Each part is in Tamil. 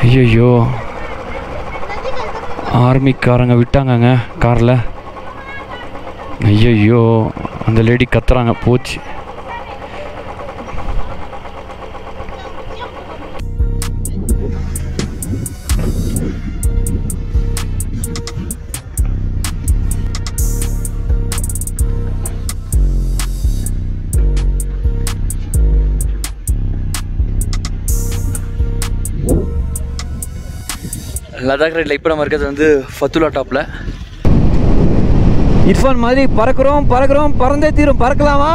ஐயோ ஆர்மிக்காரங்க விட்டாங்கங்க காரில் ஐயோ அந்த லேடி கத்துறாங்க போச்சு லடாக் ரைடில் இப்போ நம்ம இருக்கிறது வந்து ஃபத்துலா டாப்பில் இர்ஃபான் மாதிரி பறக்கிறோம் பறக்கிறோம் பறந்தே தீரும் பறக்கலாமா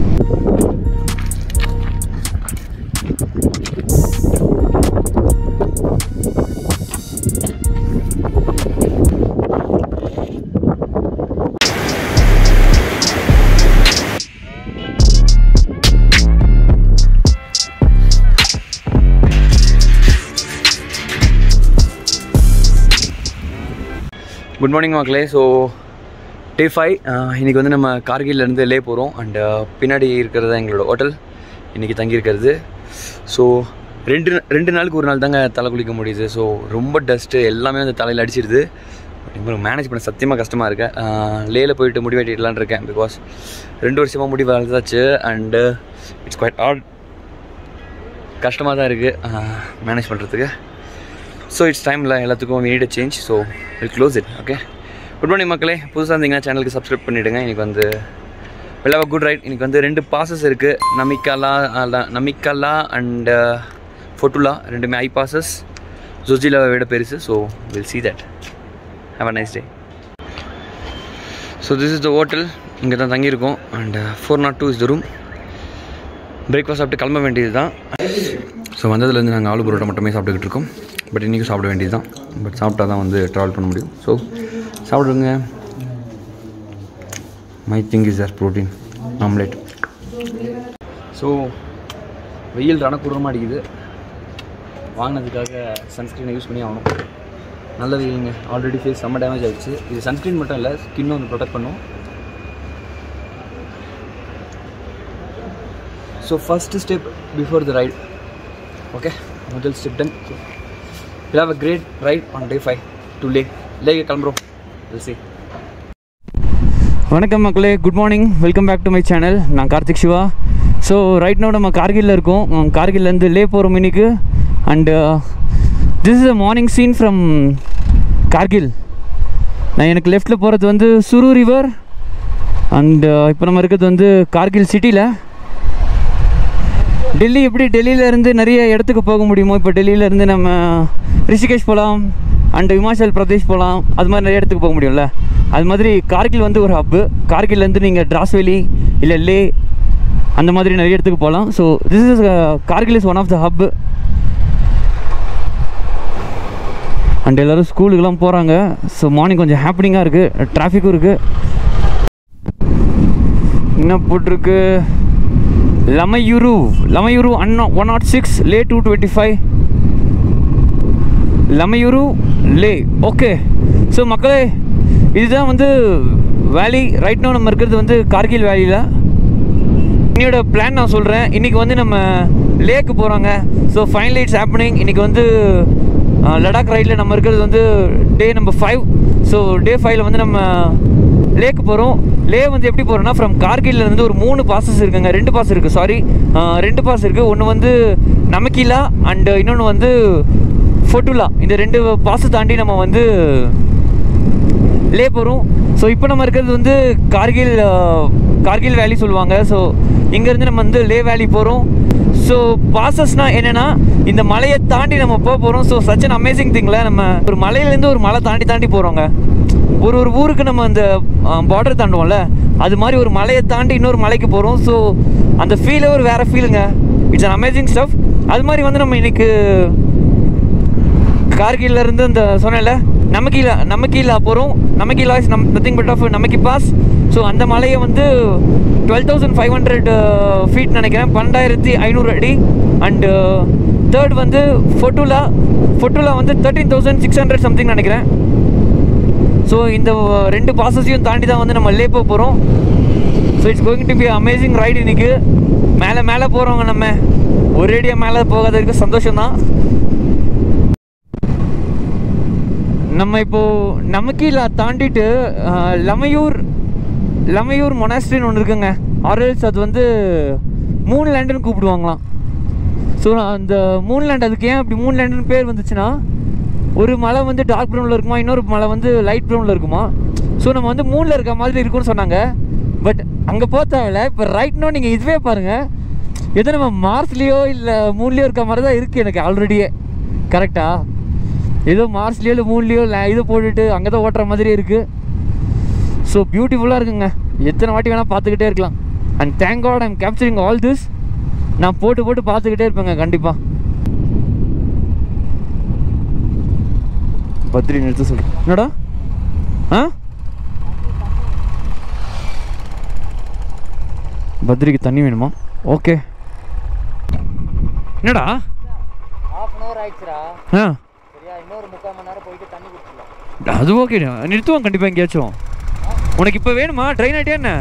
குட் மார்னிங் மக்களே ஸோ டே ஃபைவ் இன்றைக்கி வந்து நம்ம கார்கில்லேருந்து லே போகிறோம் அண்ட் பின்னாடி இருக்கிறது தான் எங்களோட ஹோட்டல் இன்றைக்கி தங்கியிருக்கிறது ஸோ ரெண்டு ரெண்டு நாளுக்கு ஒரு நாள் தாங்க தலை குளிக்க முடியுது ஸோ ரொம்ப டஸ்ட்டு எல்லாமே வந்து தலையில் அடிச்சிடுது இப்போ மேனேஜ் பண்ண சத்தியமாக கஷ்டமாக இருக்கு லேயில் போயிட்டு முடி வெட்டிடலான்னு இருக்கேன் பிகாஸ் ரெண்டு வருஷமாக முடி வளர்ந்தாச்சு அண்டு இட்ஸ் குவைட் ஆட் கஷ்டமாக தான் இருக்குது மேனேஜ் பண்ணுறதுக்கு ஸோ இட்ஸ் டைமில் எல்லாத்துக்கும் need change so will close it okay good morning மக்களே புதுசாக இருந்தீங்கன்னா சேனலுக்கு சப்ஸ்கிரைப் பண்ணிவிடுங்க இன்றைக்கி வந்து வெல் ஹவ் குட் ரைட் இன்றைக்கி வந்து ரெண்டு பாசஸ் இருக்குது நமிக்காலா அல- நமிக்காலா அண்ட் ஃபொட்டுலா ரெண்டுமே ஐ பாசஸ் ஜொஜிலாவை விட பெருசு so will see that have a nice day so this is the hotel இங்கே தான் தங்கியிருக்கோம் and four naught two is the room breakfast சாப்பிட்டு கிளம்ப வேண்டியது தான் ஸோ வந்ததுலேருந்து நாங்கள் ஆலு பரோட்டா மட்டுமே சாப்பிட்டுக்கிட்டு இருக்கோம் பட் இன்றைக்கும் சாப்பிட வேண்டியது தான் பட் சாப்பிட்டா தான் வந்து ட்ராவல் பண்ண முடியும் ஸோ சாப்பிடுங்க my thing is are protein omelette so வெயில் ரணக்கூடமாக அடிக்குது வாங்கினதுக்காக சன்ஸ்க்ரீனை யூஸ் பண்ணி ஆகணும் நல்ல வெயிலுங்க ஆல்ரெடி ஃபேஸ் செம்ம டேமேஜ் ஆயிடுச்சு இது சன்ஸ்க்ரீன் மட்டும் இல்லை ஸ்கின்னும் வந்து ப்ரொடெக்ட் பண்ணும் so first step before the ride okay முதல் step done will have a great ride on day five to Leh லேக்கு கிளம்புறோம் வில் சி வணக்கம் மக்களே good morning welcome back to my channel நான் Karthik Siva so right no நம்ம கார்கில்ல இருக்கோம் உம், கார்கில்லேருந்து லே போகிறோம் இன்னைக்கு and this is a morning scene from Kargil நான் எனக்கு லெஃப்ட்டில் போகிறது வந்து சுரு ரிவர் அண்டு இப்போ நம்ம இருக்கிறது வந்து கார்கில் சிட்டியில் டெல்லி எப்படி டெல்லியில இருந்து நிறைய இடத்துக்கு போக முடியுமோ இப்போ டெல்லியில இருந்து நம்ம ரிஷிகேஷ் போகலாம் அண்ட் இமாச்சல் பிரதேஷ் போகலாம் அது மாதிரி நிறைய இடத்துக்கு போக முடியும்ல அது மாதிரி கார்கில் வந்து ஒரு ஹப்பு கார்கில்லேருந்து நீங்கள் டிராஸ்வேலி இல்லை லே அந்த மாதிரி நிறைய இடத்துக்கு போகலாம் so this is Kargil is one of the hub and எல்லோரும் ஸ்கூலுக்கெல்லாம் போகிறாங்க ஸோ மார்னிங் கொஞ்சம் ஹாப்பினிங்காக இருக்குது டிராஃபிக்கும் இருக்குது என்ன போட்டிருக்கு லமையுரு லமையுரு அண்ணா one nought six Leh two twenty five Lamayuru Leh okay so மக்களே இதுதான் வந்து வேலி ரைட் நோ நம்ம இருக்கிறது வந்து கார்கில் வேலியில் என்னோட பிளான் நான் சொல்கிறேன் இன்றைக்கி வந்து நம்ம லேக்கு போகிறாங்க ஸோ ஃபைனலி இட்ஸ் ஹேப்பனிங் இன்றைக்கி வந்து அஹ், லடாக் ரைடில் நம்ம இருக்கிறது வந்து day number five so day ஃபைவ்ல வந்து நம்ம லேக்கு போகிறோம் லே வந்து எப்படி போகிறோம்னா ஃப்ரம் கார்கில்ல இருந்து ஒரு மூணு பாசஸ் இருக்குங்க ரெண்டு பாஸ் இருக்குது சாரி ரெண்டு பாஸ் இருக்குது ஒன்று வந்து நமக்கிலா அண்டு இன்னொன்று வந்து ஃபொட்டுலா இந்த ரெண்டு பாஸை தாண்டி நம்ம வந்து லே போகிறோம் ஸோ இப்போ நம்ம இருக்கிறது வந்து கார்கில் அஹ், கார்கில் வேலி சொல்லுவாங்க ஸோ இங்கேருந்து நம்ம வந்து லே வேலி போகிறோம் ஸோ பாசஸ்னால் என்னென்னா இந்த மலையை தாண்டி நம்ம போக போகிறோம் ஸோ சச் அன் அமேசிங் திங்கில் நம்ம ஒரு மலையிலேருந்து ஒரு மலை தாண்டி தாண்டி போகிறோங்க ஒரு ஒரு ஊருக்கு நம்ம அந்த பார்டர் தாண்டுவோம்ல அது மாதிரி ஒரு மலையை தாண்டி இன்னொரு மலைக்கு போகிறோம் ஸோ அந்த ஃபீலே ஒரு வேறு ஃபீலுங்க இட்ஸ் அன் அமேசிங் ஸ்டஃப் அது மாதிரி வந்து நம்ம இன்னைக்கு கார்கில்ல இருந்து இந்த சொன்னேன்ல நமக்கீலா நமக்கீலா போகிறோம் நமக்கீலா இஸ் நம் nothing but of Namiki pass so அந்த மலையை வந்து twelve thousand five hundred feet நினைக்கிறேன் பன்னெண்டாயிரத்தி ஐநூறு அடி அண்டு தேர்ட் வந்து ஃபொட்டுலா ஃபொட்டுலா வந்து thirteen thousand six hundred something நினைக்கிறேன் ஸோ இந்த ரெண்டு பாசஸையும் தாண்டி தான் வந்து நம்ம லே போக போகிறோம் so it's going to be amazing ride இன்னைக்கு மேலே மேலே போகிறவங்க நம்ம ஒரேடியாக மேலே போகாததுக்கு சந்தோஷம் தான் நம்ம இப்போது நமக்கீழ தாண்டிட்டு அஹ், லமையூர் லமையூர் மொனாஸ்ட்ரின்னு ஒன்று இருக்குங்க ஆர்எல்ஸ் அது வந்து மூன் லேண்டுன்னு கூப்பிடுவாங்களாம் ஸோ அந்த மூன் லேண்ட் அதுக்கு ஏன் அப்படி மூன் லேண்டுன்னு பேர் வந்துச்சுன்னா ஒரு மலை வந்து டார்க் ப்ரௌனில் இருக்குமா இன்னொரு மலை வந்து லைட் ப்ரௌனில் இருக்குமா ஸோ நம்ம வந்து மூணில் இருக்க மாதிரி இருக்கும்னு சொன்னாங்க பட் அங்கே போத்தாவில் இப்போ ரைட்னோ நீங்கள் இதுவே பாருங்கள் எதோ நம்ம மார்ஸ்லேயோ இல்லை மூன்லேயோ இருக்க மாதிரி தான் இருக்குது எனக்கு ஆல்ரெடியே கரெக்டா ஏதோ மார்ஸ்லேயோ இல்லை மூன்லேயோ இது போட்டுட்டு அங்கே தான் ஓட்டுற மாதிரி இருக்குது ஸோ பியூட்டிஃபுல்லாக இருக்குங்க எத்தனை வாட்டி வேணால் பார்த்துக்கிட்டே இருக்கலாம் and thank god I'm capturing all this நான் போட்டு போட்டு பார்த்துக்கிட்டே இருப்பேங்க கண்டிப்பாக பத்ரி நிறுத்த சொல்கிறேன் என்னடா ஆ பத்ரிக்கு தண்ணி வேணுமா ஓகே என்னடா ஹாஃப் அன் ஹவர் ஆயிடுச்சுடா ஆ சரியா இன்னொரு முக்கால் மணி நேரம் போயிட்டு தண்ணி குடிச்சிடலாம் அது ஓகே நிறுத்துவோம் கண்டிப்பாக எங்கேயாச்சும் உனக்கு இப்போ வேணுமா ட்ரெயின் ஆகிட்டே என்ன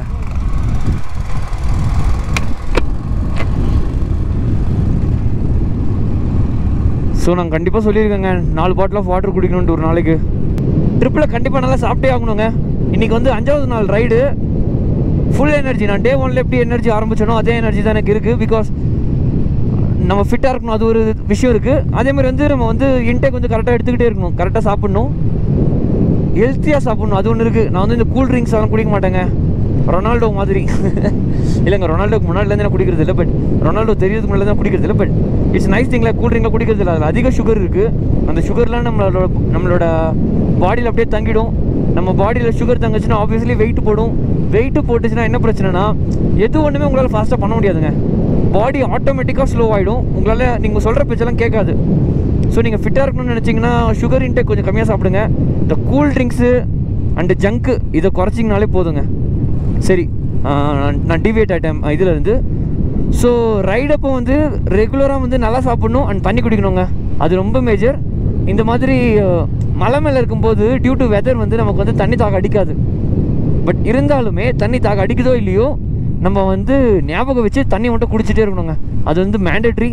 ஸோ நான் கண்டிப்பாக சொல்லியிருக்கேங்க நாலு பாட்டில் ஆஃப் வாட்டர் குடிக்கணுன்ட்டு ஒரு நாளைக்கு ட்ரிப்பில் கண்டிப்பாக நல்லா சாப்பிட்டே ஆகணுங்க இன்றைக்கி வந்து அஞ்சாவது நாள் ரைடு ஃபுல் எனர்ஜி நான் டே ஒன்ல எப்படி எனர்ஜி ஆரம்பிச்சனோ அதே எனர்ஜி தான் எனக்கு இருக்குது பிகாஸ் நம்ம ஃபிட்டாக இருக்கணும் அது ஒரு விஷயம் இருக்குது அதே மாதிரி வந்து நம்ம வந்து இன்டேக் வந்து கரெக்டாக எடுத்துக்கிட்டே இருக்கணும் கரெக்டாக சாப்பிட்ணும் ஹெல்த்தியாக சாப்பிட்ணும் அது ஒன்று இருக்குது நான் வந்து இந்த கூல் ட்ரிங்க்ஸ் எல்லாம் குடிக்க மாட்டேங்க ரொனால்டோ மாதிரி இல்லைங்க ரொனால்டோக்கு முன்னாடிலேருந்து நான் குடிக்கிறது இல்லை பட் ரொனால்டோ தெரியறதுக்கு முன்னாடி தான் குடிக்கிறது இல்லை பட் இட்ஸ் நைஸ் திங்கில் கூல் ட்ரிங்கில் குடிக்கிறது இல்லை அதில் அதிக சுகர் இருக்குது அந்த சுகர்லாம் நம்மளோட நம்மளோட பாடியில் அப்படியே தங்கிடும் நம்ம பாடியில் சுகர் தங்குச்சுன்னா ஆப்வியஸ்லி வெயிட் போடும் வெயிட் போட்டுச்சுன்னா என்ன பிரச்சனைனா எது ஒன்றுமே உங்களால் ஃபாஸ்ட்டாக பண்ண முடியாதுங்க பாடி ஆட்டோமேட்டிக்காக ஸ்லோ ஆகிடும் உங்களால் நீங்கள் சொல்கிற பேச்செல்லாம் கேட்காது ஸோ நீங்கள் ஃபிட்டாக இருக்கணும்னு நினச்சிங்கன்னா சுகர் இன்டேக் கொஞ்சம் கம்மியாக சாப்பிடுங்க இந்த கூல் ட்ரிங்க்ஸு அண்டு ஜங்க்கு இதை குறைச்சிங்கனாலே போதுங்க சரி ஆஹ் நான் நான் டிவியேட் ஆகிட்டேன் இதில் இருந்து ஸோ ரைடப்போ வந்து ரெகுலராக வந்து நல்லா சாப்பிடணும் அண்ட் தண்ணி குடிக்கணுங்க அது ரொம்ப மேஜர் இந்த மாதிரி அஹ், மலை மேலே இருக்கும்போது டியூ டு வெதர் வந்து நமக்கு வந்து தண்ணி தாக அடிக்காது பட் இருந்தாலுமே தண்ணி தாக அடிக்குதோ இல்லையோ நம்ம வந்து ஞாபகம் வச்சு தண்ணி மட்டும் குடிச்சிட்டே இருக்கணுங்க அது வந்து மேண்டட்ரி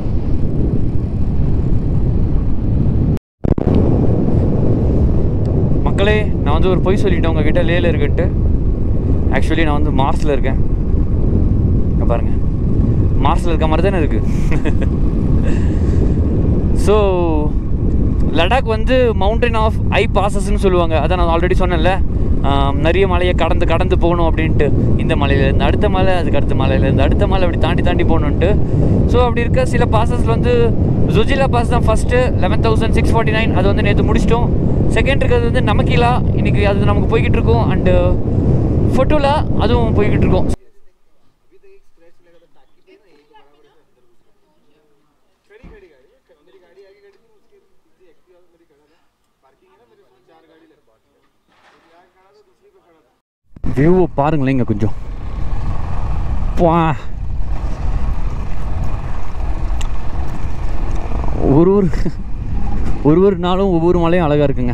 மக்களே நான் வந்து ஒரு பொய் சொல்லிட்டேன் உங்ககிட்ட லேல இருக்குன்ட்டு ஆக்சுவலி நான் வந்து மார்ஸில் இருக்கேன் இங்க பாருங்க மார்ஸில் இருக்க மாதிரி தானே இருக்கு ஸோ லடாக் வந்து மவுண்டன் ஆஃப் ஐ பாசஸ்ன்னு சொல்லுவாங்க அதான் நான் ஆல்ரெடி சொன்னேன்ல ஆம், நிறைய மலையை கடந்து கடந்து போகணும் அப்படின்ட்டு இந்த மலையிலேருந்து அடுத்த மலை அதுக்கு அடுத்த மலையிலேருந்து அடுத்த மலை அப்படி தாண்டி தாண்டி போகணுன்ட்டு ஸோ அப்படி இருக்க சில பாசஸில் வந்து ஜுஜிலா பாஸ் தான் first eleven thousand six forty nine அது வந்து நேற்று முடிச்சிட்டோம் செகண்ட் இருக்கிறது வந்து நமக்கிலா இன்னைக்கு அது நமக்கு போய்கிட்டு இருக்கோம் அண்டு ஃபொட்டோலா அதுவும் போய்கிட்டு இருக்கோம் வியூவை பாருங்களேன் இங்கே கொஞ்சம் பா ஒரு ஒரு ஒரு ஒரு நாளும் ஒவ்வொரு மலையும் அழகாக இருக்குங்க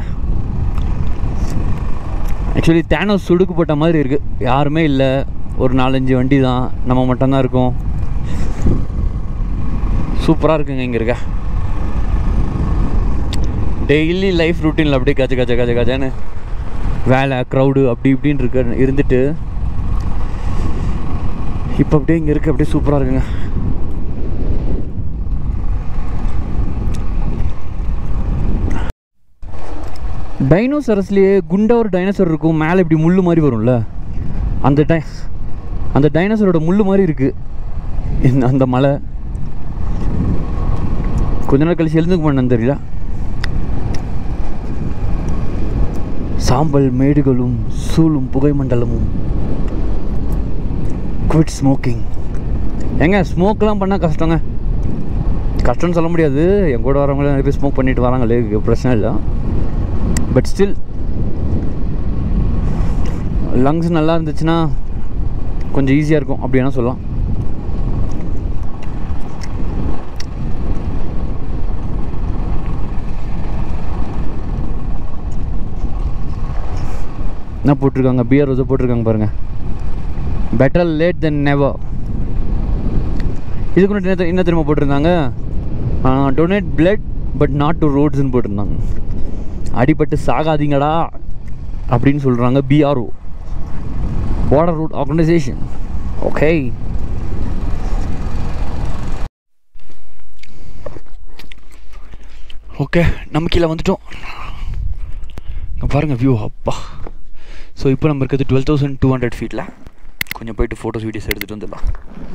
ஆக்சுவலி தேனோஸ் சுடுக்கு போட்ட மாதிரி இருக்குது யாருமே இல்லை ஒரு நாலஞ்சு வண்டி தான் நம்ம மட்டும்தான் இருக்கோம் சூப்பராக இருக்குங்க இங்கே இருக்க டெய்லி லைஃப் ரூட்டீனில் அப்படியே கஜ கஜ கஜ கஜன்னு வேலை க்ரௌடு அப்படி இப்படின்னு இருக்க இருந்துட்டு இப்போ அப்படியே இங்கே இருக்க அப்படியே சூப்பராக இருக்குங்க டைனோசரஸ்லேயே குண்டா ஒரு டைனோசர் இருக்கும் மேலே இப்படி முள்ளு மாதிரி வரும்ல அந்த டை அந்த டைனோசரோட முள்ளு மாதிரி இருக்குது இந்த அந்த மலை கொஞ்ச நாள் கழிச்சு எழுந்துக்க மாட்டேன்னு தெரியல சாம்பல் மேடுகளும் சூழும் புகை மண்டலமும் குவிட் ஸ்மோக்கிங் ஏங்க ஸ்மோக்லாம் பண்ணால் கஷ்டங்க கஷ்டம்னு சொல்ல முடியாது என் கூட வரவங்க நிறைய பேர் ஸ்மோக் பண்ணிட்டு வராங்களே பிரச்சனை இல்லை பட் ஸ்டில் லங்ஸ் நல்லா இருந்துச்சுன்னா கொஞ்சம் ஈஸியாக இருக்கும் அப்படி வேணால் சொல்லலாம் என்ன போட்டிருக்காங்க பியர் ரோஸை போட்டிருக்காங்க பாருங்க பெட்டர் லேட் தென் நெவர் இதுக்கு முன்னாடி என்ன தெ- என்ன தெரியுமா போட்டிருந்தாங்க donate blood but not to ரோட்ஸ்னு போட்டிருந்தாங்க அடிபட்டு சாகாதீங்கடா அப்படின்னு சொல்கிறாங்க BRO border route organisation okay okay நம்ம கீழே வந்துட்டோம் இங்கே பாருங்கள் வியூ அப்பா ஸோ இப்போ நம்ம இருக்கிறது டுவெல் தௌசண்ட் டூ ஹண்ட்ரட் ஃபீட்டில் கொஞ்சம் போயிட்டு ஃபோட்டோஸ் வீடியோஸ் எடுத்துகிட்டு வந்துடலாம்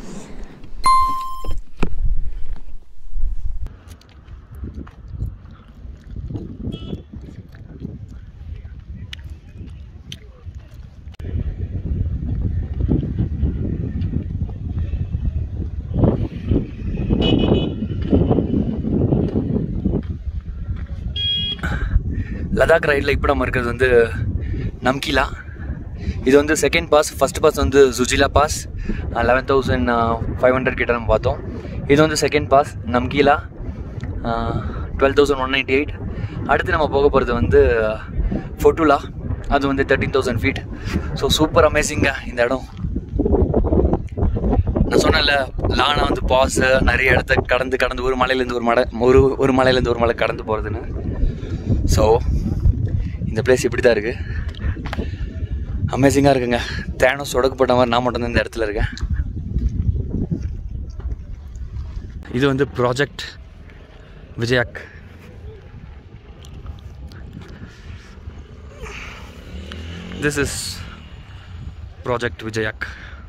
லடாக் ரைடில் இப்போ நம்ம இருக்கிறது வந்து நம்கிலா இது வந்து செகண்ட் பாஸ் ஃபர்ஸ்ட் பாஸ் வந்து Zojila pass eleven thousand five hundred கிட்ட நம்ம பார்த்தோம் இது வந்து second pass Namikala twelve thousand one ninety eight அடுத்து நம்ம போக போகிறது வந்து ஃபொட்டுலா அது வந்து thirteen thousand feet so super அமேசிங்க இந்த இடம் நான் சொன்னேன்ல லானா வந்து பாஸ் நிறைய இடத்த கடந்து கடந்து ஒரு மலையிலேருந்து ஒரு மலை ஒரு ஒரு மலையிலேருந்து ஒரு மலை கடந்து போகிறதுன்னு ஸோ இந்த பிளேஸ் இப்படி தான் இருக்குது அமேசிங்காக இருக்குங்க தேனோஸ் சொடக்கப்பட்ட மாதிரி நான் மட்டும்தான் இந்த இடத்துல இருக்கேன் இது வந்து project Vijayak this is project Vijayak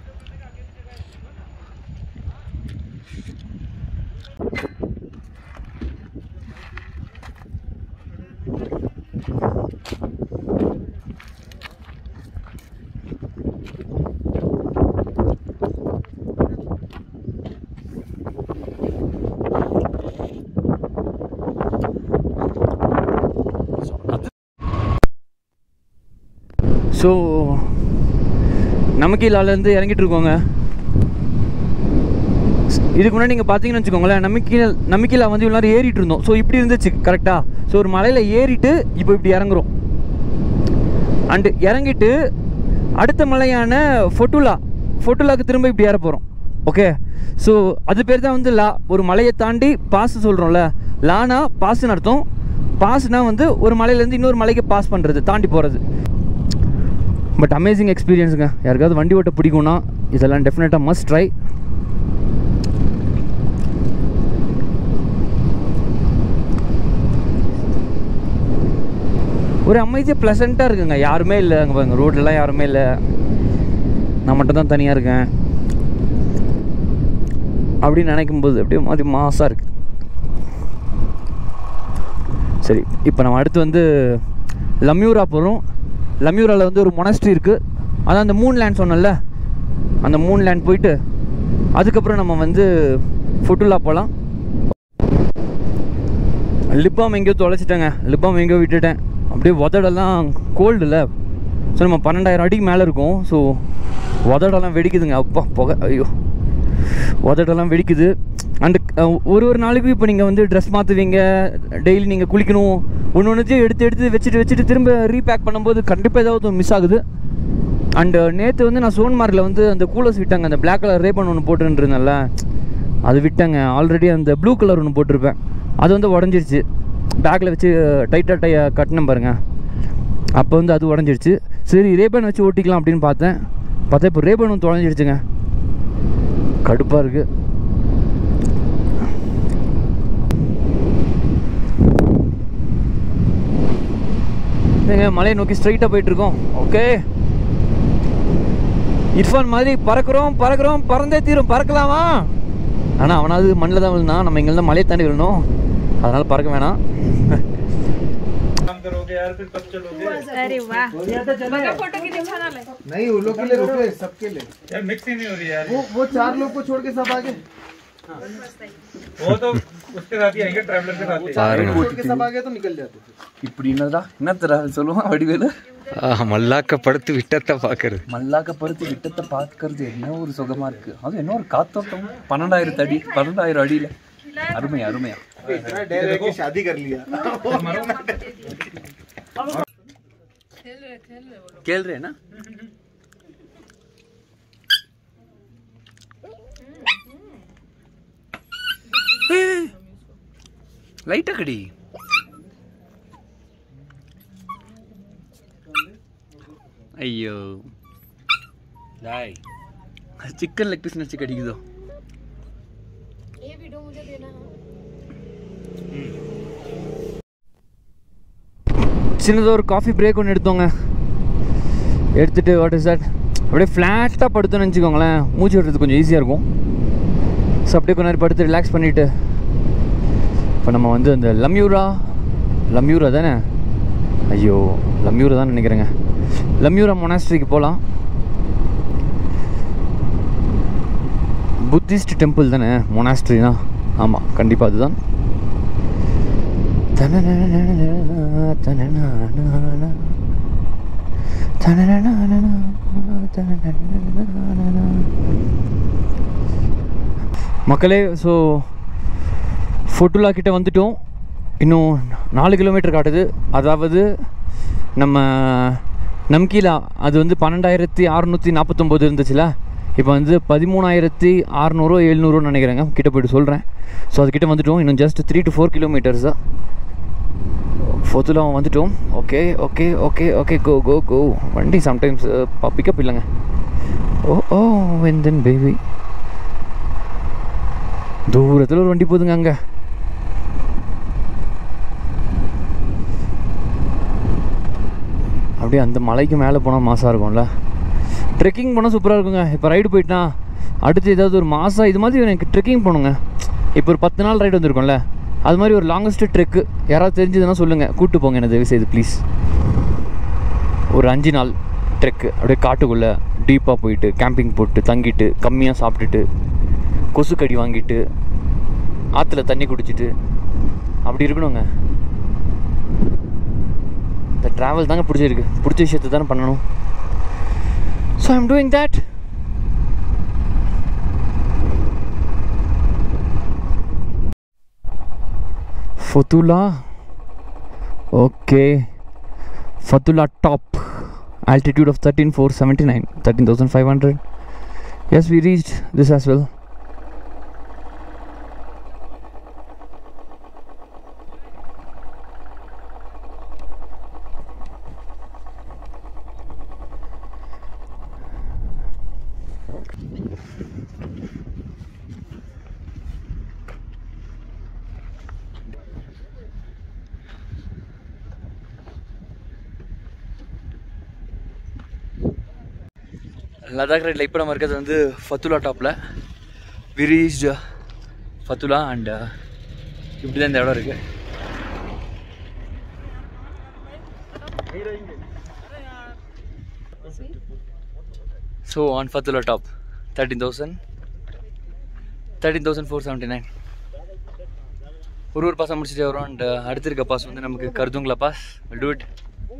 so நமக்கீழாலேருந்து இறங்கிட்டு இருக்கோங்க இதுக்கு முன்னாடி நீங்கள் பார்த்தீங்கன்னு வச்சுக்கோங்களேன் நம்பிக்கை நம்பிக்கையில் வந்து இவ்வளோ நேரம் ஏறிட்டு இருந்தோம் ஸோ இப்படி இருந்துச்சு கரெக்டாக ஸோ ஒரு மலையில் ஏறிட்டு இப்போ இப்படி இறங்குறோம் அண்டு இறங்கிட்டு அடுத்த மலையான ஃபொட்டுலா ஃபொட்டுலாக்கு திரும்ப இப்படி ஏற போகிறோம் ஓகே ஸோ அது பேர் தான் வந்து லா ஒரு மலையை தாண்டி பாஸ் சொல்கிறோம்ல லானா பாஸ்ன்னு அர்த்தம் பாஸ்னா வந்து ஒரு மலையிலேருந்து இன்னொரு மலைக்கு பாஸ் பண்ணுறது தாண்டி போகிறது பட் அமேசிங் எக்ஸ்பீரியன்ஸுங்க யாருக்காவது வண்டி ஓட்ட பிடிக்கும்னா இதெல்லாம் டெஃபினட்டாக மஸ்ட் ட்ரை ஒரு அமைதியாக ப்ளசண்ட்டாக இருக்குங்க யாருமே இல்லை அங்கே பாருங்க ரோட்லலாம் யாருமே இல்லை நான் மட்டும் தான் தனியாக இருக்கேன் அப்படின்னு நினைக்கும் போது அப்படியே மாதிரி மாசாக இருக்கு சரி இப்போ நம்ம அடுத்து வந்து லம்யூரா போகிறோம் லம்யூராவில் வந்து ஒரு மொனஸ்ட்ரி இருக்குது அதான் அந்த மூன் லேண்ட் சொன்னேன்ல அந்த மூன் லேண்ட் போயிட்டு அதுக்கப்புறம் நம்ம வந்து ஃபுட்டுலா போகலாம் லிப்பாம் எங்கேயோ தொலைச்சிட்டேங்க லிப்பாம் எங்கேயோ விட்டுட்டேன் அப்படியே உதடெல்லாம் கோல்டு இல்லை ஸோ நம்ம பன்னெண்டாயிரம் அடிக்கு மேலே இருக்கும் ஸோ உதடெல்லாம் வெடிக்குதுங்க அப்பா புகை ஐயோ உதடெல்லாம் வெடிக்குது அண்டு ஒரு ஒரு நாளைக்கும் இப்போ நீங்கள் வந்து ட்ரெஸ் மாற்றுவீங்க டெய்லி நீங்கள் குளிக்கணும் ஒன்று ஒன்றுத்தையும் எடுத்து எடுத்து வச்சுட்டு வச்சுட்டு திரும்ப ரீபேக் பண்ணும்போது கண்டிப்பாக ஏதாவது மிஸ் ஆகுது அண்டு நேற்று வந்து நான் சோன்மார்க்கில் வந்து அந்த கூலர்ஸ் விட்டாங்க அந்த பிளாக் கலர் ரேப்பன் ஒன்று போட்டுருந்தேன்ல அது விட்டாங்க ஆல்ரெடி அந்த ப்ளூ கலர் ஒன்று போட்டிருப்பேன் அது வந்து உடஞ்சிருச்சு பேக்கில் வச்சு டைட்டாக டை கட்டினேன் பாருங்க அப்போ வந்து அது உடஞ்சிருச்சு சரி ரேபன் வச்சு ஓட்டிக்கலாம் அப்படின்னு பார்த்தேன் பார்த்தா இப்போ ரேபன் ஒன்று தொலைஞ்சிருச்சுங்க கடுப்பாக இருக்குது ஏங்க மலையை நோக்கி ஸ்ட்ரைட்டாக போயிட்டுருக்கோம் ஓகே இர்ஃபான் மாதிரி பறக்கிறோம் பறக்கிறோம் பறந்தே தீரும் பறக்கலாமா ஆனால் அவனாவது மண்ணில் தான் விழுந்தான் நம்ம இங்கே மலையை தாண்டி விழணும் அதனால் பறக்க வேணாம் अरे वाह बघा फोटो किती छान आलाय नहीं वो लोग के लिए रुके सबके लिए यार मिक्स ही नहीं हो रही यार वो वो चार लोग को छोड़ के सब आगे वो तो उसके साथ ही आएंगे ट्रैवलर के साथ ही பாருங்க छोड़ के सब आगे तो निकल जाते थे இப்படி என்னதா என்னத்தரா சொல்லுவான் வடிவேலு மல்லாக்க படுத்து விட்டத்தை பார்க்கறது மல்லாக்க பருத்து விட்டத்தை பார்க்கறது என்ன ஒரு சுகமா இருக்கு அது என்ன ஒரு காத்தோட்டம் பன்னெண்டாயிரத்து அடி பன்னெண்டாயிரம் அடியில அருமை அருமையா इतना डर है कि शादी कर लिया கேள்றேனா லைட்டா கடி ஐயோ नहीं சிக்கன் லெக் பீஸ் நினச்சி கடிக்குதோ ये वीडियो मुझे देना है சின்னதாக ஒரு காஃபி பிரேக் ஒன்று எடுத்தோங்க எடுத்துட்டு வாட் இஸ் தட் அப்படியே ஃப்ளாட்டாக படுத்தோன்னு வச்சுக்கோங்களேன் மூச்சு விடுறது கொஞ்சம் ஈஸியாக இருக்கும் ஸோ அப்படியே கொஞ்ச நேரம் படுத்து ரிலாக்ஸ் பண்ணிவிட்டு இப்போ நம்ம வந்து அந்த லம்யூரா லம்யூரா தானே ஐயோ லம்யூரா தான் நினைக்கிறேங்க லம்யூரா மொனாஸ்ட்ரிக்கு போகலாம் புத்திஸ்ட் டெம்பிள் தானே மொனாஸ்ட்ரினா ஆமாம் கண்டிப்பாக அதுதான் தனனனனனன, தனனனனன, தனனனனன, தனனனனன. மக்களே ஸோ ஃபோட்டுலா கிட்ட வந்துட்டோம் இன்னும் நாலு கிலோமீட்டர் காட்டுது அதாவது நம்ம நம்கீலா அது வந்து பன்னெண்டாயிரத்தி அறநூற்றி நாற்பத்தொம்போது இருந்துச்சுல இப்போ வந்து பதிமூணாயிரத்தி அறநூறோ எழுநூறுன்னு நினைக்கிறேங்க கிட்ட போயிட்டு சொல்கிறேன் ஸோ அதுக்கிட்ட வந்துட்டோம் இன்னும் just three to four kilometres தான் ஃபோர்த்தில் வந்துட்டோம் okay okay okay okay go go go வண்டி சம்டைம்ஸ் பிக்கப் இல்லைங்க ஓ ஓ வெந்தன் பேபி தூரத்தில் ஒரு வண்டி போகுதுங்க அங்கே அப்படியே அந்த மலைக்கு மேலே போனால் மாசாக இருக்கும்ல ட்ரெக்கிங் போனால் சூப்பராக இருக்குங்க இப்போ ரைடு போயிட்டா அடுத்து ஏதாவது ஒரு மாதம் இது மாதிரி எனக்கு ட்ரெக்கிங் போகணுங்க இப்போ ஒரு பத்து நாள் ரைடு வந்திருக்கோம்ல அது மாதிரி ஒரு லாங்கஸ்ட் ட்ரெக்கு யாராவது தெரிஞ்சதுன்னா சொல்லுங்கள் கூப்பிட்டு போங்க என்ன தயவு செய்து ப்ளீஸ் ஒரு அஞ்சு நாள் ட்ரெக்கு அப்படியே காட்டுக்குள்ளே டீப்பாக போயிட்டு கேம்பிங் போட்டு தங்கிட்டு கம்மியாக சாப்பிட்டுட்டு கொசுக்கடி வாங்கிட்டு ஆற்றுல தண்ணி குடிச்சிட்டு அப்படி இருக்கணுங்க இந்த ட்ராவல் தாங்க பிடிச்சிருக்கு பிடிச்ச விஷயத்தை தானே பண்ணணும் so I'm doing that Fotula okay Fotula top altitude of 13479 13500 yes we reached this as well Ladakh ரைடில் இப்போ நம்ம இருக்கிறது வந்து ஃபத்துலா டாப்பில் விரீஸ்ட் ஃபத்துலா அண்ட் இப்படி தான் இந்த இடம் இருக்குது so on Fotula top thirteen thousand thirteen thousand four seventy nine ஒரு ஒரு பாஸ் முடிச்சுட்டே வரும் அண்ட் அடுத்து இருக்க பாஸ் வந்து நமக்கு Khardungla pass do it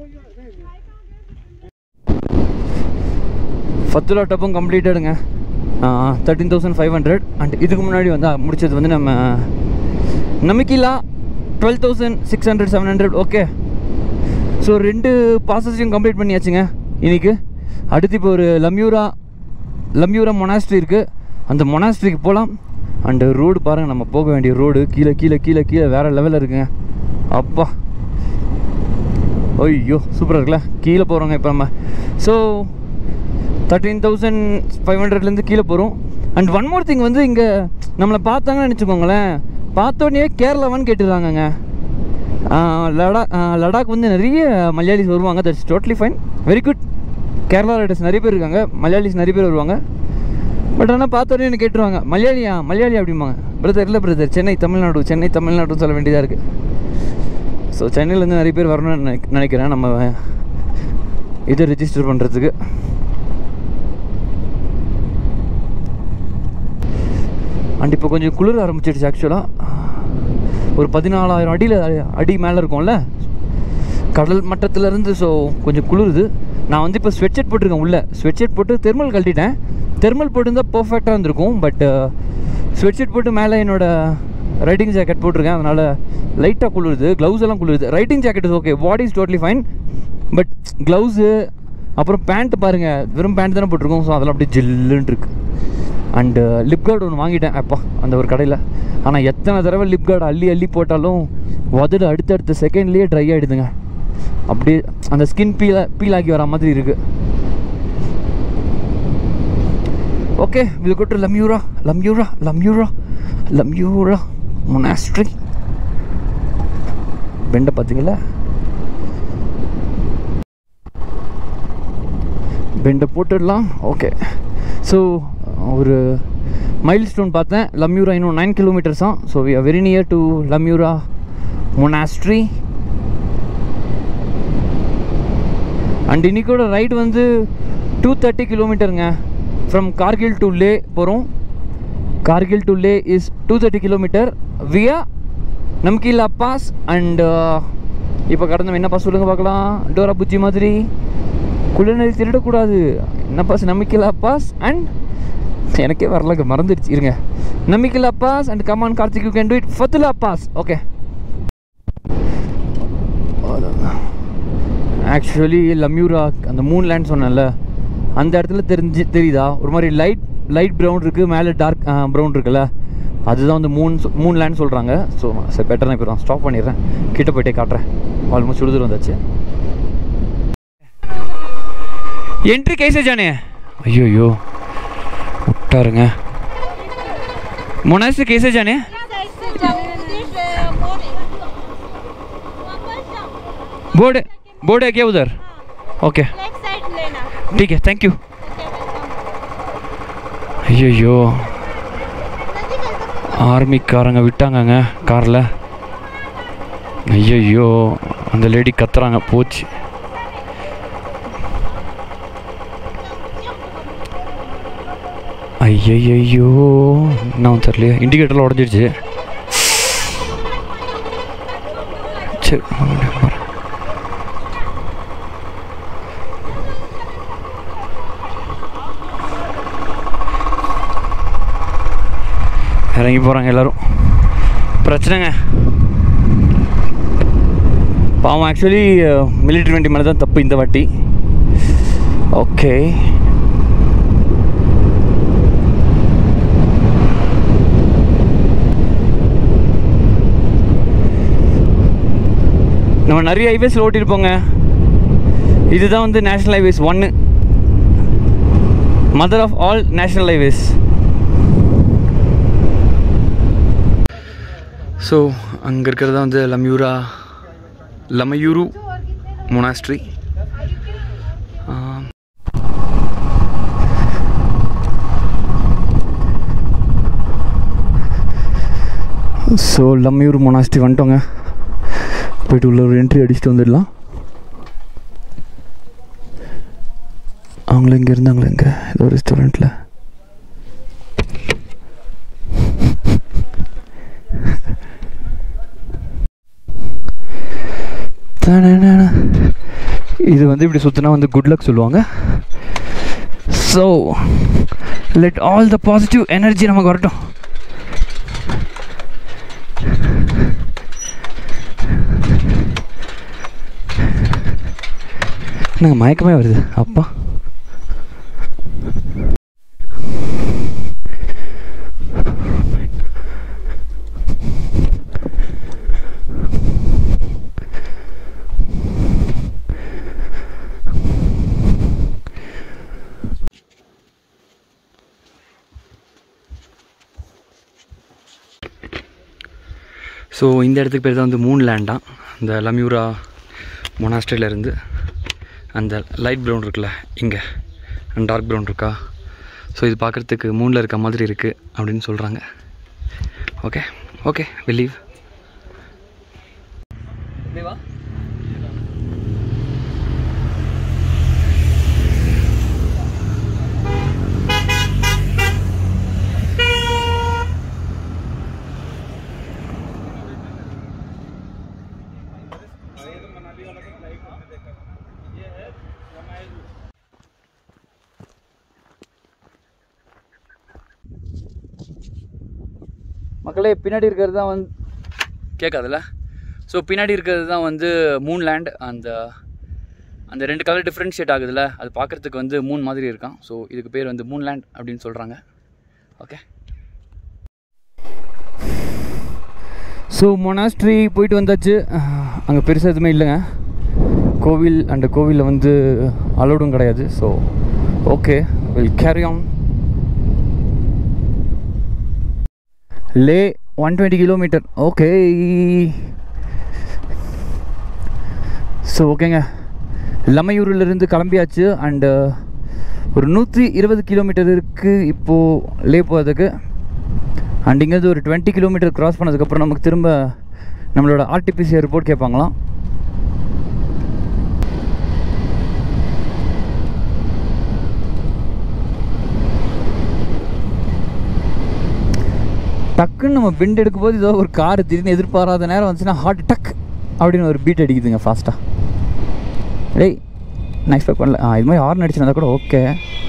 Fotula டப்பும் கம்ப்ளீட்டடுங்க thirteen thousand five hundred and இதுக்கு முன்னாடி வந்து அஹ், முடிச்சது வந்து நம்ம Namikala twelve thousand six hundred seven hundred okay so ரெண்டு பாசஸையும் கம்ப்ளீட் பண்ணியாச்சுங்க இன்னைக்கு அடுத்து இப்போ ஒரு லம்யூரா லம்யூரா மொனாஸ்ட்ரி இருக்குது அந்த மொனாஸ்ட்ரிக்கு போகலாம் அண்டு ரோடு பாருங்கள் நம்ம போக வேண்டிய ரோடு கீழே கீழே கீழே கீழே வேறு லெவலில் இருக்குங்க அப்பா ஐயோ சூப்பராக இருக்குல்ல கீழே போகிறோங்க இப்போ நம்ம ஸோ தேர்ட்டீன் தௌசண்ட் ஃபைவ் ஹண்ட்ரட்லேருந்து கீழே போகிறோம் அண்ட் ஒன் மோர் திங் வந்து இங்கே நம்மளை பார்த்தாங்கன்னு நினச்சிக்கோங்களேன் பார்த்தோன்னே கேரளாவான்னு கேட்டுருவாங்கங்க லடாக் லடாக் வந்து நிறைய மலையாளிஸ் வருவாங்க that's totally fine very good Kerala riders நிறைய பேர் இருக்காங்க மலையாளிஸ் நிறைய பேர் வருவாங்க பட் ஆனால் பார்த்தோன்னே என்ன கேட்டுருவாங்க மலையாளியா மலையாளி அப்படிம்பாங்க பிரதர் இல்லை பிரதர் சென்னை தமிழ்நாடு சென்னை தமிழ்நாடுன்னு சொல்ல வேண்டியதாக இருக்குது ஸோ சென்னையிலேருந்து நிறைய பேர் வரணும்னு நினை- நினைக்கிறேன் நம்ம இதை ரெஜிஸ்டர் பண்ணுறதுக்கு அண்ட் இப்போ கொஞ்சம் குளிர ஆரம்பிச்சிடுச்சு ஆக்சுவலாக ஒரு பதினாலாயிரம் அடியில் அடி மேலே இருக்கும்ல கடல் மட்டத்துலேருந்து ஸோ கொஞ்சம் குளிருது நான் வந்து இப்போ ஸ்வெட்ஷர்ட் போட்டிருக்கேன் உள்ளே ஸ்வெட்ஷர்ட் போட்டு தெர்மல் கழட்டிட்டேன் தெர்மல் போட்டிருந்தா பர்ஃபெக்டாக இருந்திருக்கும் பட் ஸ்வெட்ஷர்ட் போட்டு மேலே என்னோட ரைட்டிங் ஜாக்கெட் போட்டிருக்கேன் அதனால் லைட்டாக குளிருது க்ளவுஸ் எல்லாம் குளிருது riding jacket is okay body is totally fine but gloves அப்புறம் பேண்ட் பாருங்கள் வெறும் பேண்ட் தானே போட்டிருக்கோம் ஸோ அதெல்லாம் அப்படியே ஜில்லுன்னு இருக்கு அண்டு லிப் கார்டு ஒன்று வாங்கிட்டேன் அப்பா அந்த ஒரு கடையில் ஆனால் எத்தனை தடவை லிப் கார்டு அள்ளி அள்ளி போட்டாலும் உதடு அடுத்தடுத்த செகண்ட்லேயே ட்ரை ஆகிடுதுங்க அப்படியே அந்த ஸ்கின் பீல பீல் ஆகி வர மாதிரி இருக்குது okay will go to Lamayuru Lamayuru Lamayuru Lamayuru monastery பெண்டை பார்த்தீங்களா பெண்டை போட்டுடலாம் ஓகே ஸோ ஒரு மைல் ஸ்டோன் பார்த்தேன் லம்யூரா இன்னும் நைன் கிலோமீட்டர்ஸ் தான் so we are very near to Lamayuru monastery and இன்னைக்கோட ரைட் வந்து டூ தேர்ட்டி கிலோமீட்டருங்க ஃப்ரம் கார்கில் டு லே போகிறோம் Kargil to Leh is two thirty kilometre via Namikala pass and இப்போ கடந்த என்ன பாஸ் சொல்லுங்க பார்க்கலாம் டோரா புஜ்ஜி மாதிரி குள்ளநெறி திருடக்கூடாது என்ன பாஸ் நம்பிக்கைலா பாஸ் அண்ட் எனக்கே வரலங்க மறந்துடுச்சு இருங்க Namikala pass and come on Karthik you can do it Fotula pass okay actually Lamayuru அந்த மூன் லேண்ட் சொன்னேன்ல அந்த இடத்துல தெரிஞ்சு தெரியுதா ஒரு மாதிரி லைட் லைட் ப்ரௌன் இருக்குது மேலே டார்க் ப்ரௌன் இருக்குல்ல அதுதான் வந்து மூன் மூன் லேண்ட் சொல்கிறாங்க ஸோ சரி பெட்டர் நான் இப்போ நான் ஸ்டாப் பண்ணிடுறேன் கிட்ட போயிட்டே காட்டுறேன் ஆல்மோஸ்ட் சுடுதூர் வந்தாச்சு என்ட்ரி கேசே ஜானே ஐயோ ஐயோ விட்டாருங்க मोनास से कैसे जाने बोर्ड बोर्ड है क्या उधर ओके साइड लेना ठीक है थैंक यू ஐயோ ஆர்மிக்காரங்க விட்டாங்கங்க காரில் ஐயோ அந்த லேடி கத்துறாங்க போச்சு ஐயையோ என்ன தெரியலையே இண்டிகேட்டரில் உடஞ்சிருச்சு சரி வரேன். இறங்கி போகிறாங்க எல்லாரும் பிரச்சனைங்க பாவம் ஆக்சுவலி மிலிட்ரி வண்டி மேலே தான் தப்பு இந்த வாட்டி ஓகே நம்ம நிறைய ஹைவேஸில் ஓட்டியிருப்போங்க இதுதான் வந்து நேஷ்னல் ஹைவேஸ் ஒன்று mother of all national highways so அங்கே இருக்கிறது வந்து Lamayuru Lamayuru monastery so Lamayuru monastery வந்துட்டோங்க போயிட்டு உள்ள ஒரு என்ட்ரி அடிச்சுட்டு வந்துடலாம் அவங்கள இங்கே இருந்தாங்களே இங்கே ஏதோ ரெஸ்டாரண்ட்டில் இது வந்து இப்படி சுற்றினா வந்து குட் லக் சொல்லுவாங்க so let all the positive energy நமக்கு வரட்டும் என்னங்க மயக்கமே வருது அப்பா ஸோ இந்த இடத்துக்கு பேர் தான் வந்து மூன் லேண்டாம் இந்த லம்யூரா மொனாஸ்ட்ரியில இருந்து அந்த லைட் ப்ரௌன் இருக்குல்ல இங்கே டார்க் ப்ரௌன் இருக்கா ஸோ இது பார்க்குறதுக்கு மூணில் இருக்க மாதிரி இருக்குது அப்படின்னு சொல்கிறாங்க ஓகே ஓகே பிலீவ் மக்களே பின்னாடி இருக்கிறது தான் வந்து கேட்காதுல்ல ஸோ பின்னாடி இருக்கிறது தான் வந்து மூன் லேண்ட் அந்த அந்த ரெண்டு கலர் டிஃப்ரென்ஷியேட் ஆகுதுல்ல அது பார்க்குறதுக்கு வந்து மூன் மாதிரி இருக்கான் ஸோ இதுக்கு பேர் வந்து மூன் லேண்ட் அப்படின்னு சொல்கிறாங்க ஓகே ஸோ மொனாஸ்ட்ரி போயிட்டு வந்தாச்சு அங்கே பெருசாக எதுவுமே இல்லைங்க கோவில் அந்த கோவிலில் வந்து அலோடும் கிடையாது so okay will carry on Leh one twenty kilometre okay so ஓகேங்க லமையூரிலிருந்து கிளம்பியாச்சு அண்டு ஒரு நூற்றி இருபது கிலோமீட்டர் இருக்குது இப்போது லே போகிறதுக்கு அண்ட் இங்கேருந்து ஒரு டுவெண்ட்டி கிலோமீட்டர் கிராஸ் பண்ணதுக்கப்புறம் நமக்கு திரும்ப நம்மளோட ஆர்டிபிசிஆர் ரிப்போர்ட் கேட்பாங்களாம் டக்குன்னு நம்ம பெண்ட் எடுக்கும்போது ஏதோ ஒரு கார் திடீர்னு எதிர்பாராத நேரம் வந்துச்சுன்னா ஹார்ட் டக் அப்படின்னு ஒரு பீட் அடிக்குதுங்க ஃபாஸ்ட்டாக டேய் நான் எக்ஸ்பெக்ட் பண்ணல ஆ இது மாதிரி ஹார்ன் அடிச்சுனா கூட ஓகே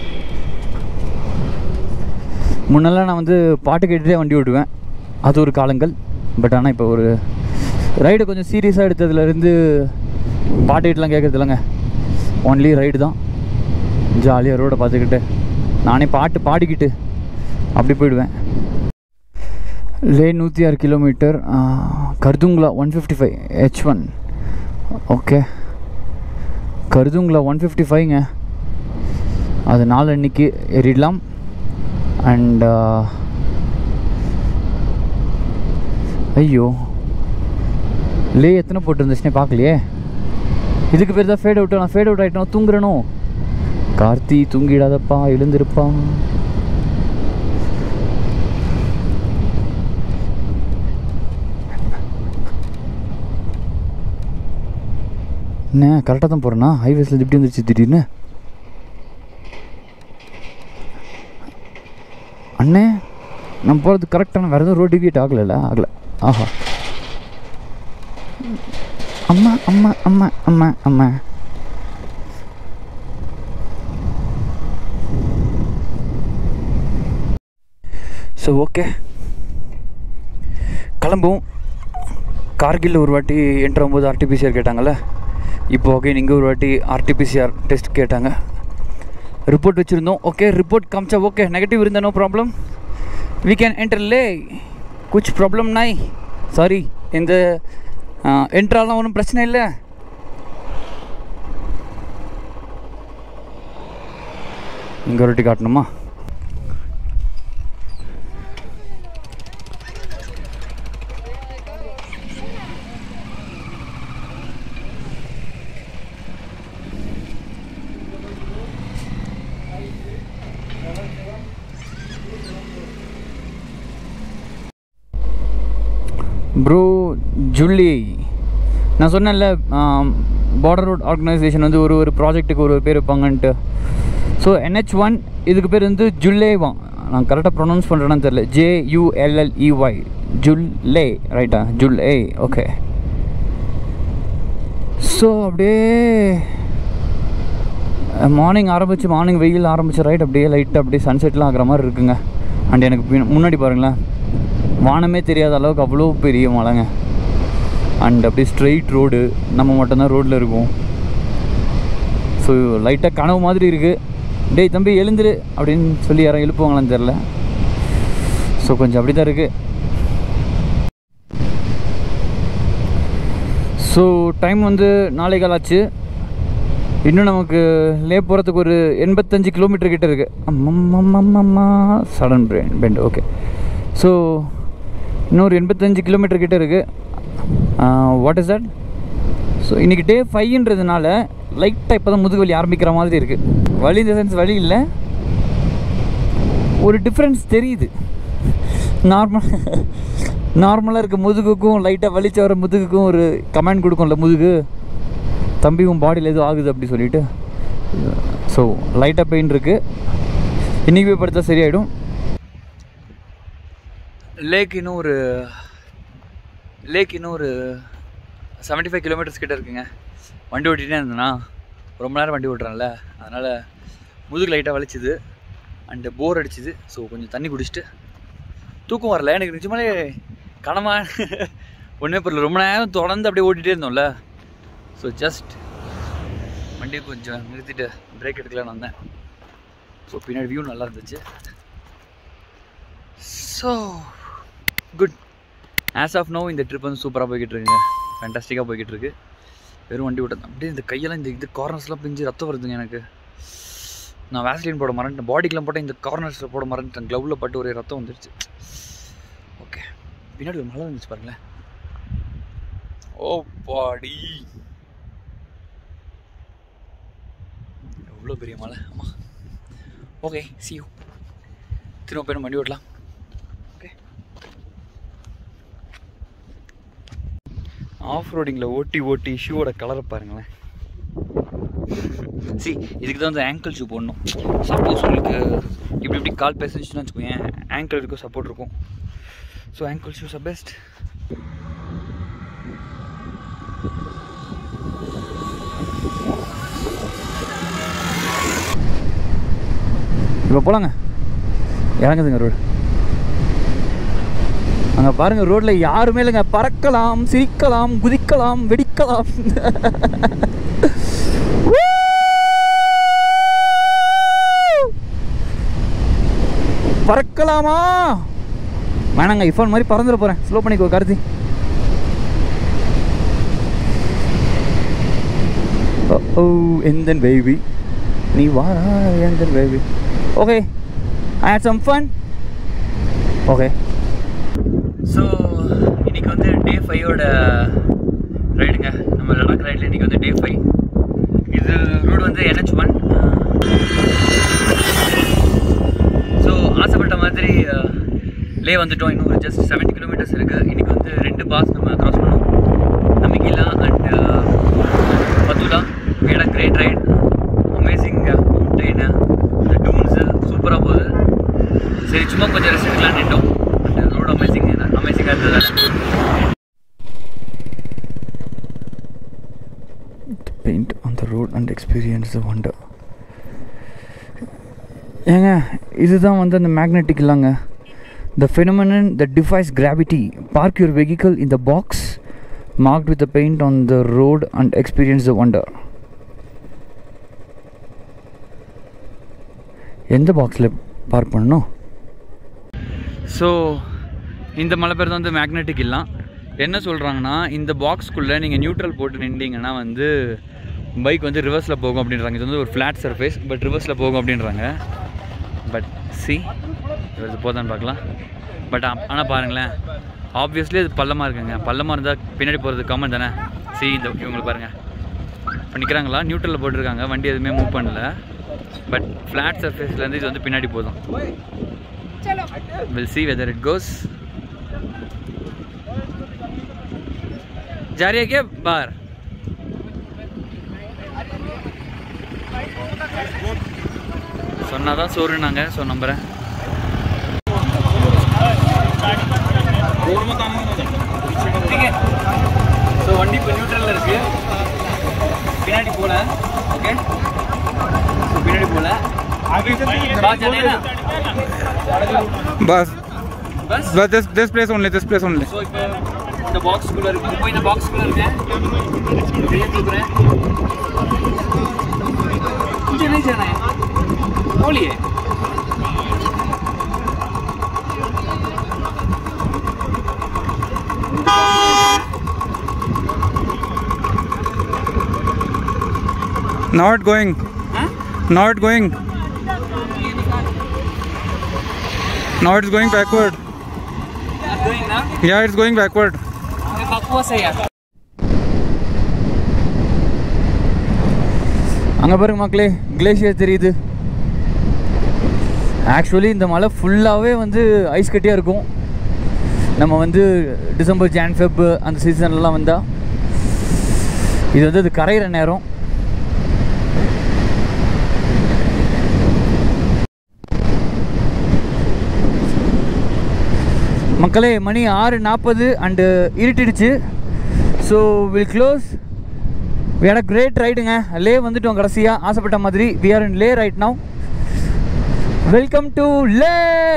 முன்னெல்லாம் நான் வந்து பாட்டு கேட்டுகிட்டே வண்டி ஓட்டுவேன் அது ஒரு காலங்கள் பட் ஆனால் இப்போ ஒரு ரைடு கொஞ்சம் சீரியஸாக எடுத்ததுலேருந்து பாட்டு கேட்டுலாம் கேட்குறது இல்லைங்க ஒன்லி ரைடு தான் ஜாலியாக ரோடை பார்த்துக்கிட்டு நானே பாட்டு பாடிக்கிட்டு அப்படி போயிடுவேன் லே நூற்றி ஆறு kilometre Khardungla one fifty five H one okay Khardungla one fifty ஃபைவ்ங்க அது நாலு அன்னைக்கு ஏறிடலாம் அண்ட் ஐயோ லே எத்தனை போட்டுருந்துச்சுனே பார்க்கலையே இதுக்கு பேர் தான் ஃபேட் அவுட் நான் ஃபேட் அவுட் ஆகிட்டோம் தூங்குறனோ கார்த்தி தூங்கிடாதப்பா எழுந்திருப்பா என்ன கரெக்டாக தான் போகிறேன்னா ஹைவேஸில் இப்படி வந்துருச்சு திடீர்னு அண்ணே நம்ம போகிறது கரெக்டான வேறு எதுவும் ரோடு டிவியேட் ஆகலைல்ல ஆகலை ஆஹா அம்மா அம்மா அம்மா அம்மா அம்மா ஸோ ஓகே கிளம்புவோம் கார்கில் ஒரு வாட்டி என்ட்ரு ஆகும்போது ஆர்டிபிசிஆர் கேட்டாங்கல்ல இப்போ ஓகே நீங்கள் ஒரு வாட்டி ஆர்டிபிசிஆர் டெஸ்ட் கேட்டாங்க ரிப்போர்ட் வச்சுருந்தோம் ஓகே ரிப்போர்ட் காமிச்சா ஓகே நெகட்டிவ் இருந்தால் no problem we can enter Leh குச் ப்ராப்ளம் நாய் சாரி இந்த என்ட்ராலாம் ஒன்றும் பிரச்சனை இல்லை இங்கே ஒரு வாட்டி காட்டணுமா ப்ரோ ஜுல்லி நான் சொன்னேன்ல பார்டர் ரோட் ஆர்கனைசேஷன் வந்து ஒரு ஒரு ப்ராஜெக்ட்டுக்கு ஒரு ஒரு பேர் வைப்பாங்கன்ட்டு ஸோ என்ஹெச் ஒன் இதுக்கு பேர் வந்து ஜுல்லேவா நான் கரெக்டாக ப்ரொனவுன்ஸ் பண்ணுறேன்னு தெரில ஜேயூஎல்எல்இஒய் ஜுல்லே ரைட்டா ஜுல் ஏ ஓகே ஸோ அப்படியே மார்னிங் ஆரம்பித்து மார்னிங் வெயில் ஆரம்பிச்சு ரைட் அப்படியே லைட்டாக அப்படியே சன்செட்லாம் ஆகிற மாதிரி இருக்குங்க அண்ட் எனக்கு பின்- முன்னாடி பாருங்களேன் வானமே தெரியாத அளவுக்கு அவ்வளோ பெரிய மலைங்க அண்ட் அப்படியே ஸ்ட்ரெயிட் ரோடு நம்ம மட்டும்தான் ரோட்டில் இருக்கோம் ஸோ லைட்டாக கனவு மாதிரி இருக்குது டேய் தம்பி எழுந்துரு அப்படின்னு சொல்லி யாரும் எழுப்புவாங்களான்னு தெரில ஸோ கொஞ்சம் அப்படி தான் இருக்குது ஸோ டைம் வந்து நாளை கால் ஆச்சு இன்னும் நமக்கு லே போகிறதுக்கு ஒரு எண்பத்தஞ்சு கிலோமீட்டர் கிட்ட இருக்குது அம்மம்மம்மம்மா sudden brain bend okay so இன்னொரு எண்பத்தஞ்சு கிலோமீட்டர் கிட்ட இருக்குது வாட் இஸ் தட் ஸோ இன்றைக்கி டே ஃபைவ்ன்றதுனால லைட்டாக இப்போ தான் முதுகு வலி ஆரம்பிக்கிற மாதிரி இருக்குது வலி இந்த சென்ஸ் வலி இல்லை ஒரு டிஃப்ரென்ஸ் தெரியுது நார்மல் நார்மலாக இருக்க முதுகுக்கும் லைட்டாக வலிச்சு வர முதுகுக்கும் ஒரு கமெண்ட் கொடுக்கும்ல முதுகு தம்பி உன் பாடியில் எதுவும் ஆகுது அப்படி சொல்லிட்டு ஸோ லைட்டாக பெயின் இருக்குது இன்றைக்கி போய் படுத்தா சரியாயிடும் லேக் இன்னும் ஒரு லேக் இன்னும் ஒரு செவன்ட்டி ஃபைவ் கிலோமீட்டர்ஸ் கிட்ட இருக்குங்க வண்டி ஓட்டிகிட்டே இருந்தேன்னா ரொம்ப நேரம் வண்டி ஓட்டுறேன்ல அதனால் முதுகு லைட்டாக வலிச்சுது அண்டு போர் அடிச்சுது ஸோ கொஞ்சம் தண்ணி குடிச்சிட்டு தூக்கம் வரல எனக்கு நிஜமாலே கனமா ஒன்றே புரியல ரொம்ப நேரம் தொடர்ந்து அப்படியே ஓட்டிகிட்டே இருந்தோம்ல ஸோ ஜஸ்ட் வண்டியை கொஞ்சம் நிறுத்திட்டு பிரேக் எடுக்கலான்னு வந்தேன் ஸோ பின்னாடி வியூ நல்லா இருந்துச்சு so good as of now இந்த ட்ரிப் வந்து சூப்பராக போய்கிட்டு இருக்குங்க ஃபேண்டாஸ்டிக்காக போய்கிட்டு இருக்கு வெறும் வண்டி விட்டது அப்படியே இந்த கையெல்லாம் இந்த இது கார்னர்ஸ்லாம் பிஞ்சு ரத்தம் வருதுங்க எனக்கு நான் வேஸ்லின் போட மறந்துட்டேன் பாடிக்கெலாம் போட்டேன் இந்த கார்னர்ஸில் போட மறந்துட்டேன் க்ளவுவில் பட்டு ஒரே ரத்தம் வந்துருச்சு ஓகே பின்னாடி ஒரு மலை வந்துச்சு பாருங்களேன் ஓ பாடி எவ்வளோ பெரிய மலை ஆமாம் ஓகே சி யூ திரும்ப போய் நம்ம வண்டி ஓட்டலாம் ஓகே ஆஃப் ரோடிங்கில் ஓட்டி ஓட்டி ஷூவோட கலரை பாருங்களேன் சி இதுக்கு தான் வந்து ஆங்கிள் ஷூ போடணும் சப்போஸ் உங்களுக்கு இப்படி இப்படி கால் பேசிச்சுன்னு வச்சுக்கோங்க ஆங்கிள் இருக்கும் சப்போர்ட் இருக்கும் so ankle shoes are best இப்போ போலாங்க இறங்குதுங்க ரோடு அங்கே பாருங்க ரோட்ல யாருமே இல்லைங்க பறக்கலாம் சிரிக்கலாம் குதிக்கலாம் வெடிக்கலாம் பறக்கலாமா வேணாங்க ஐஃபோன் மாதிரி பறந்துட போகிறேன் ஸ்லோ பண்ணிக்கோ கார்த்தி ஓ எந்தன் பேபி நீ வாரா எந்தன் baby okay I had some fun okay so இன்னைக்கு வந்து டே ஃபைவோட ரைடுங்க நம்ம லடாக் ரைடில் இன்னைக்கு வந்து டே ஃபைவ் இது ரோடு வந்து NH1 ஒன் ஸோ ஆசைப்பட்ட மாதிரி அஹ், லே வந்துட்டோம் இன்னும் ஒரு ஜஸ்ட் செவன்ட்டி கிலோமீட்டர்ஸ் இருக்குது இன்னைக்கு வந்து ரெண்டு பாஸ் நம்ம கிராஸ் பண்ணோம் நம்பிக்கிலா and Fotula what a great ride amazing mountain dunes சூப்பராக போகுது சரி சும்மா கொஞ்சம் ரெஸ்ட் எடுக்கலாம் நின்றோம் அந்த ரோடு அமேசிங் அமேசிங்காக இருந்ததால் paint on the road and experience the wonder ஏங்க இதுதான் வந்து அந்த மேக்னெட்டிக் இல்லைங்க த phenomenon that defies gravity park your vehicle in the box marked with the paint on the road and experience the wonder எந்த பாக்ஸில் பார்க் பண்ணணும் ஸோ இந்த மலை பேர் தான் வந்து மேக்னெட்டிக் இல்லம் என்ன சொல்கிறாங்கன்னா இந்த பாக்ஸ்க்குள்ளே நீங்கள் நியூட்ரல் போட்டு நின்றீங்கன்னா வந்து பைக் வந்து ரிவர்ஸில் போகும் அப்படின்றாங்க இது வந்து ஒரு ஃப்ளாட் சர்ஃபேஸ் பட் ரிவர்ஸில் போகும் அப்படின்றாங்க பட் சி இது போதான்னு பார்க்கலாம் பட் ஆனால் பாருங்களேன் ஆப்வியஸ்லி இது பள்ளமாக இருக்குங்க பள்ளமாக இருந்தால் பின்னாடி போகிறது காமன் தானே சி இந்த இவங்களுக்கு பாருங்கள் இப்போ நிற்கிறாங்களா நியூட்ரலில் போட்டிருக்காங்க வண்டி எதுவுமே மூவ் பண்ணல பட் ஃப்ளாட் சர்ஃபேஸ்லேருந்து இது வந்து பின்னாடி போதும் we'll see whether it goes जा रही है क्या बाहर சொன்னாதான் சோறுனாங்க ஸோ நம்புறேன் ठीक है ஸோ வண்டி இப்போ நியூட்ரலில் இருக்கு பின்னாடி போல ஓகே ஸோ பின்னாடி போல बात चले ना बस बस बस this this place only this place only so இப்போ இந்த பாக்ஸ்குள்ளே இருக்கு இப்போ இந்த பாக்ஸ்குள்ளே இருக்கேன் வெளியே தூக்குறேன் मुझे नहीं जाना है बोलिए not going not going now it's going backward Not doing now? yeah it's going backward ये बकवास है यार அங்கே பாருங்க மக்களே கிளேஷியர் தெரியுது ஆக்சுவலி இந்த மலை ஃபுல்லாகவே வந்து ஐஸ் கட்டியாக இருக்கும் நம்ம வந்து டிசம்பர் ஜான் ஃபெப் அந்த சீசன்லலாம் வந்தால் இது வந்து அது கரையிற நேரம் மக்களே மணி ஆறு நாற்பது அண்டு இருட்டிடுச்சு so will close we had a great ரைடுங்க லே வந்துட்டோம் கடைசியாக ஆசைப்பட்ட மாதிரி we are in Leh right now welcome to Leh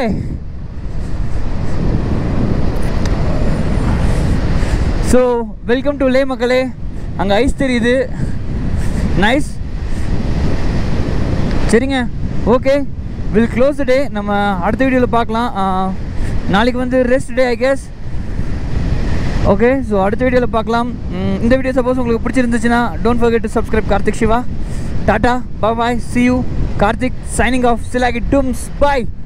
so welcome to Leh மக்களே அங்கே ஐஸ் தெரியுது நைஸ் சரிங்க ஓகே வில் க்ளோஸ் டே நம்ம அடுத்த வீடியோவில் பார்க்கலாம் ஆஹ், நாளைக்கு வந்து rest day I guess okay so அடுத்த வீடியோவில் பார்க்கலாம் ம், இந்த வீடியோ சப்போஸ் உங்களுக்கு பிடிச்சிருந்துச்சுன்னா don't forget to subscribe Karthik Siva tata bye see you Karthik signing off சிலாகி டூம்ஸ் பாய்